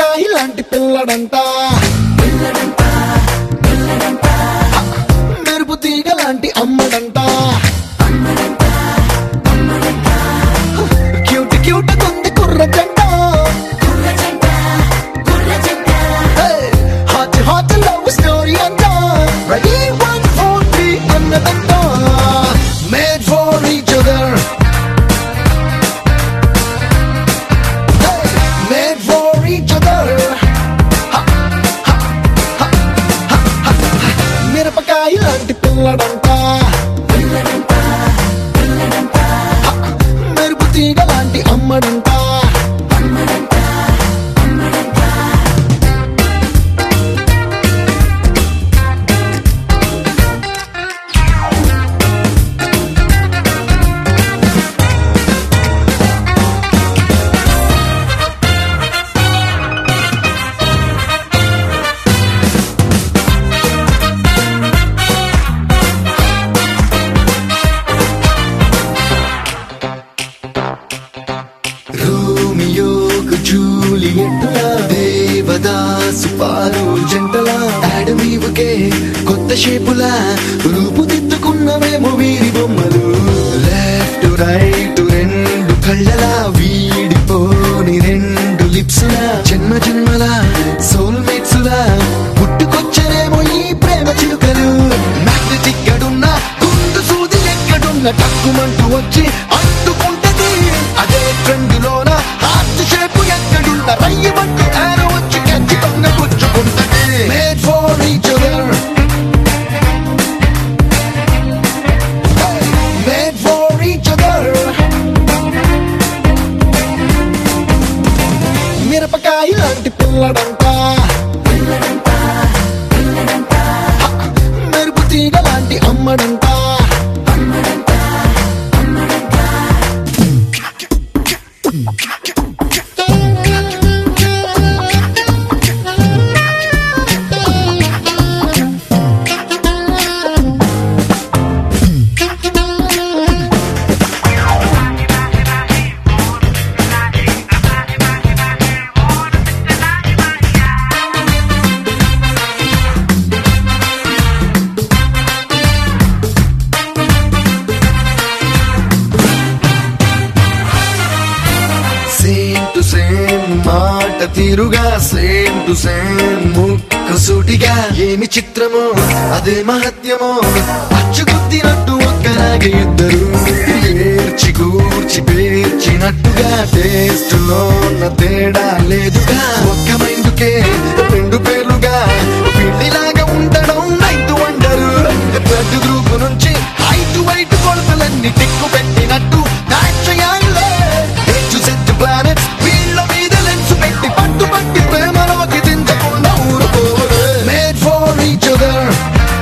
మిరపకాయ లాంటి పిల్లడంట మెరుపు తీగ లాంటి అమ్మడంట క్యూట్ క్యూట్ కొంది కుర్ర జంట హాట్ హాట్ లవ్ స్టోరీ అంట రెడీ వన్ ఫోర్ త్రీ అన్నదంట made for each other made for each other మిరపకాయ లాంటి పిల్లడంట మెరుపు తీగ లాంటి అమ్మడంట రోమియోకు జూలియట్టులా దేవదాసు పాలు జంటలా ఆడమీవుకే కొత్త షేపులా రూపుదిద్దుకున్నవేమో వీరి బొమ్మలు లెఫ్ట్ రైట్ రెండు కళ్ళలా వీడిపోని రెండు లిప్సులా జన్మ జన్మల సోల్మేట్స్ లా పుట్టుకొచ్చరేమో ఈ ప్రేమ చిలుకలు మ్యాగ్నెటిక్ గడున్న గుండు సూది ఎక్కడున్న టక్కుమంటూ వచ్చి అంటుకుంటది అదే ట్రెండ్ లోన హార్ట్ షేప్ ఎక్కడున్న రయ్యమంటూ ఆరో వచ్చి ఖచ్చితంగా గుచ్చుకుంటది made for each other made for each other మిరపకాయ లాంటి పిల్లడంట మెరుపు తీగ లాంటి అమ్మడంట సేమ్ టు సేమ్ మాట తీరుగా సేమ్ టు సేమ్ ముక్కు సూటిగా ఏమి చిత్రమో అదే మహత్యమో అచ్చుకుద్దినట్టు ఒక్కలాగే ఇద్దరు ఏర్చి కూర్చి పేర్చినట్టుగా టేస్ట్ లో ఉన్న తేడా లేదుగా ఒక్క మైందుకే రెండు పేర్లుగా పిల్లిలాగా ఉండడం నైట్ వండరు బ్లడ్ గ్రూప్ నుంచి హైట్ వైట్ కొలతలన్నీ టిక్కు పెట్టినట్టు దాక్షయాలే హెచ్చు సెచ్చు ప్లానెట్స్ వీళ్ళ మీద లెన్స్ పెట్టి పట్టు పట్టి ప్రేమలోకి దించకుండా ఊరుకోరు made for each other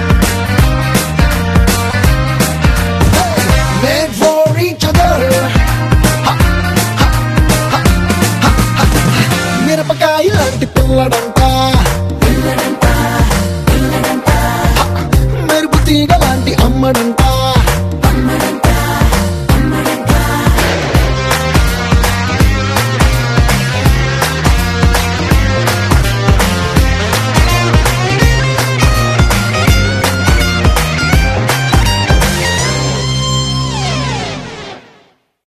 made for each other మిరపకాయ లాంటి పిల్లడంట